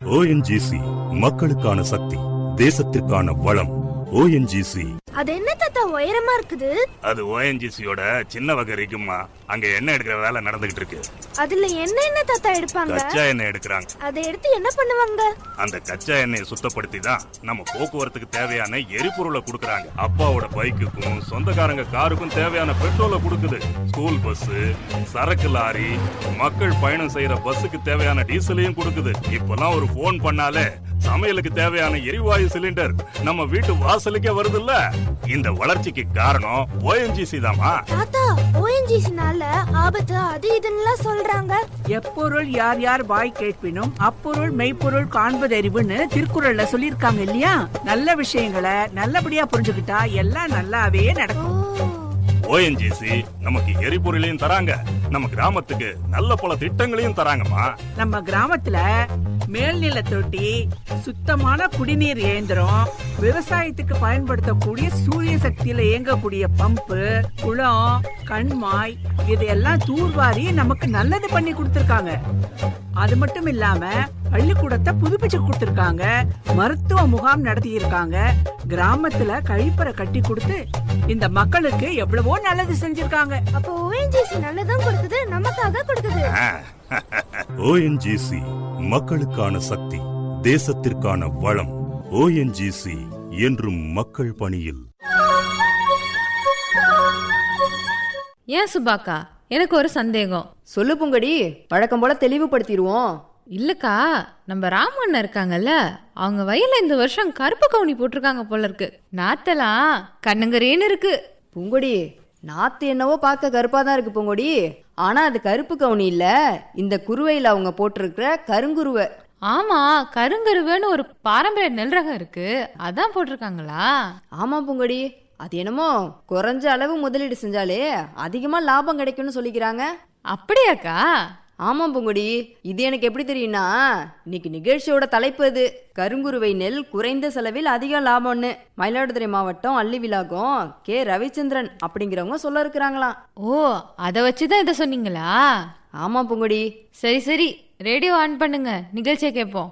ONGC மக்களுக்கான சக்தி தேசத்திற்கான வளம் ONGC அது என்ன தாத்தா உயரமா இருக்குது அது ஓஎன்ஜிசியோட சின்ன வகை இருக்குமா அங்க எண்ணெய் எடுக்கிற வேலை நடந்துகிட்டு இருக்கு அதுல என்ன என்ன தாத்தா எடுப்பாங்க கச்சா எண்ணெய் எடுக்கிறாங்க அதை எடுத்து என்ன பண்ணுவாங்க அந்த கச்சா எண்ணெயை சுத்தப்படுத்தி தான் நம்ம போக்குவரத்துக்கு தேவையான எரிபொருளை கொடுக்கறாங்க அப்பாவோட பைக்குக்கும் சொந்தக்காரங்க காருக்கும் தேவையான பெட்ரோலை கொடுக்குது ஸ்கூல் பஸ் சரக்கு லாரி மக்கள் பயணம் செய்யற பஸ்ஸுக்கு தேவையான டீசலையும் கொடுக்குது இப்பெல்லாம் ஒரு ஃபோன் பண்ணாலே சமையலுக்கு தேவையான எரிவாயு சிலிண்டர் நம்ம வீட்டு வாசலுக்கே வருதுல்ல இந்த வளர்ச்சிக்கு காரணம் ஓஎன்ஜிசி தாமா தாத்தா ஓஎன்ஜிசினால ஆபத்து அது இதுன்னு சொல்றாங்க எப்பொருள் யார் யார் வாய் கேட்பினும் அப்பொருள் மெய்ப்பொருள் காண்பதறிவுன்னு திருக்குறள்ல சொல்லியிருக்காங்க இல்லையா நல்ல விஷயங்களை நல்லபடியா புரிஞ்சுக்கிட்டா எல்லாம் நல்லாவே ஓ நடக்கும் ஓஎன்ஜிசி நமக்கு எரிபொருளையும் தராங்க நம்ம கிராமத்துக்கு நல்ல பல திட்டங்களையும் தராங்கம்மா நம்ம கிராமத்துல மேல்நில தொட்டி சுத்தமான குடிநீர் இயந்திரம் விவசாயத்துக்கு பயன்படுத்தக்கூடிய சூரிய சக்தியில இயங்கக்கூடிய பம்பு குளம் கண்மாய் இதையெல்லாம் தூர்வாரி நமக்கு நல்லது பண்ணி கொடுத்திருக்காங்க அது மட்டும் இல்லாம பள்ளிக்கூடத்தை புதுப்பிச்சு கொடுத்திருக்காங்க மருத்துவ முகாம் நடத்தி இருக்காங்க கிராமத்துல கழிப்பறை கட்டி கொடுத்து இந்த மக்களுக்கு எவ்வளவோ நல்லது செஞ்சிருக்காங்க அப்போ ஓஎன்ஜிசி நல்லதும் கொடுக்குது நமக்காக கொடுக்குது ஓஎன்ஜிசி மக்களுக்கான சக்தி தேசத்திற்கான வளம் ஓஎன்ஜிசி என்றும் மக்கள் பணியில் ஏன் சுபாக்கா எனக்கு ஒரு சந்தேகம் சொல்லு பூங்கடி வழக்கம் போல தெளிவுபடுத்திடுவோம் இல்லக்கா நம்ம ராமண்ணன் இருக்காங்கல்ல அவங்க வயல்ல இந்த வருஷம் கருப்பு கவுனி போட்டிருக்காங்க போல இருக்கு நாத்தெல்லாம் கண்ணுங்கரேன்னு இருக்கு பூங்கொடி நாத்து என்னவோ பார்க்க கருப்பா தான் இருக்கு பூங்கொடி ஆனா அது கருப்பு கவுனி இல்ல இந்த குருவையில அவங்க போட்டிருக்கிற கருங்குருவை ஆமா கருங்கருவேன்னு ஒரு பாரம்பரிய நெல் ரகம் இருக்கு அதான் போட்டிருக்காங்களா ஆமா பூங்கொடி அது என்னமோ குறைஞ்ச அளவு முதலீடு செஞ்சாலே அதிகமா லாபம் கிடைக்கும்னு சொல்லிக்கிறாங்க அப்படியாக்கா ஆமா பூங்கொடி இது எனக்கு எப்படி தெரியும்னா இன்னைக்கு நிகழ்ச்சியோட தலைப்பு அது கருங்குருவை நெல் குறைந்த செலவில் அதிக லாபம்னு மயிலாடுதுறை மாவட்டம் அள்ளிவிலாகம் கே ரவிச்சந்திரன் அப்படிங்கிறவங்க சொல்ல இருக்கிறாங்களாம் ஓ அதை வச்சுதான் இதை சொன்னீங்களா ஆமா பூங்கொடி சரி சரி ரேடியோ ஆன் பண்ணுங்க நிகழ்ச்சியை கேட்போம்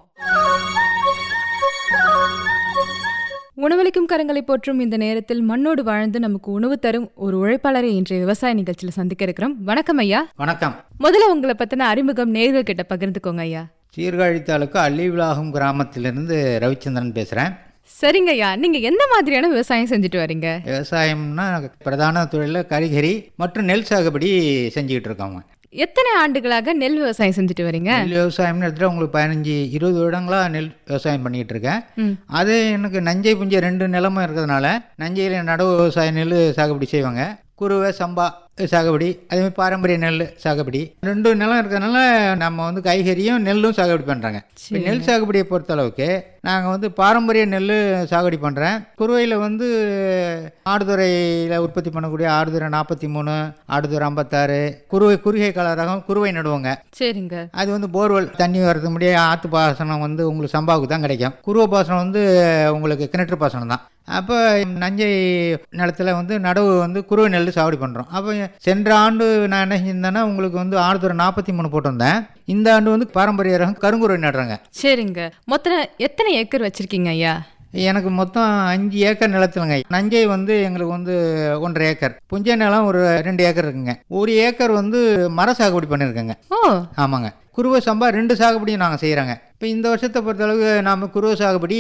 உணவளிக்கும் கரங்களை போற்றும் இந்த நேரத்தில் மண்ணோடு வாழ்ந்து நமக்கு உணவு தரும் ஒரு உழைப்பாளரை இன்றைய விவசாய நிகழ்ச்சியில் சந்திக்க இருக்கிறோம் வணக்கம் ஐயா வணக்கம் முதல்ல உங்களை பத்தின அறிமுகம் நேர்கள் கிட்ட பகிர்ந்துக்கோங்க ஐயா சீர்காழி தாலுக்கு அள்ளிவிலாகம் கிராமத்திலிருந்து ரவிச்சந்திரன் பேசுகிறேன் சரிங்க ஐயா நீங்க எந்த மாதிரியான விவசாயம் செஞ்சுட்டு வரீங்க விவசாயம்னா பிரதான தொழிலில் காய்கறி மற்றும் நெல் சாகுபடி செஞ்சுக்கிட்டு இருக்கோங்க எத்தனை ஆண்டுகளாக நெல் விவசாயம் செஞ்சுட்டு வரீங்க நெல் விவசாயம்னு எடுத்துகிட்டு உங்களுக்கு பதினஞ்சு இருபது வருடங்களா நெல் விவசாயம் பண்ணிக்கிட்டு இருக்கேன் ம். அது எனக்கு நஞ்சை புஞ்சை ரெண்டு நிலமும் இருக்கிறதுனால நஞ்சையில் நடவு விவசாய நெல் சாகுபடி செய்வாங்க குருவை சம்பா சாகுபடி அதேமாதிரி பாரம்பரிய நெல் சாகுபடி ரெண்டு நிலம் இருக்கிறதுனால நம்ம வந்து காய்கறியும் நெல்லும் சாகுபடி பண்ணுறாங்க இப்போ நெல் சாகுபடியை பொறுத்தளவுக்கு நாங்கள் வந்து பாரம்பரிய நெல் சாகுபடி பண்ணுறேன் குருவையில் வந்து ஆடுதுறையில் உற்பத்தி பண்ணக்கூடிய ஆடுதுறை நாற்பத்தி மூணு ஆடுதுறை ஐம்பத்தாறு குருவை குறுகை கால ரகம் குருவை நடுவோங்க சரிங்க அது வந்து போர்வெல் தண்ணி வர்றது முடிய ஆற்று பாசனம் வந்து உங்களுக்கு சம்பாவுக்கு தான் கிடைக்கும் குருவ பாசனம் வந்து உங்களுக்கு கிணற்று பாசனம் தான் அப்போ நஞ்சை நிலத்துல வந்து நடவு வந்து குருவை நெல் சாகுபடி பண்ணுறோம் அப்போ சென்ற ஆண்டு நான் என்ன செஞ்சிருந்தேன்னா உங்களுக்கு வந்து ஆடுதுறை நாற்பத்தி மூணு போட்டிருந்தேன் இந்த ஆண்டு வந்து பாரம்பரிய ரகம் கருங்குருவை நடுறாங்க சரிங்க மொத்தம் எத்தனை ஏக்கர் வச்சிருக்கீங்க ஐயா எனக்கு மொத்தம் அஞ்சு ஏக்கர் நிலத்துலங்க நஞ்சை வந்து எங்களுக்கு வந்து ஒன்றரை ஏக்கர் புஞ்சை நிலம் ஒரு ரெண்டு ஏக்கர் இருக்குங்க ஒரு ஏக்கர் வந்து மர சாகுபடி பண்ணியிருக்கேங்க ஓ ஆமாங்க குருவை சம்பா ரெண்டு சாகுபடியும் நாங்கள் செய்கிறோங்க இப்போ இந்த வருஷத்தை பொறுத்தளவுக்கு நாம் குருவை சாகுபடி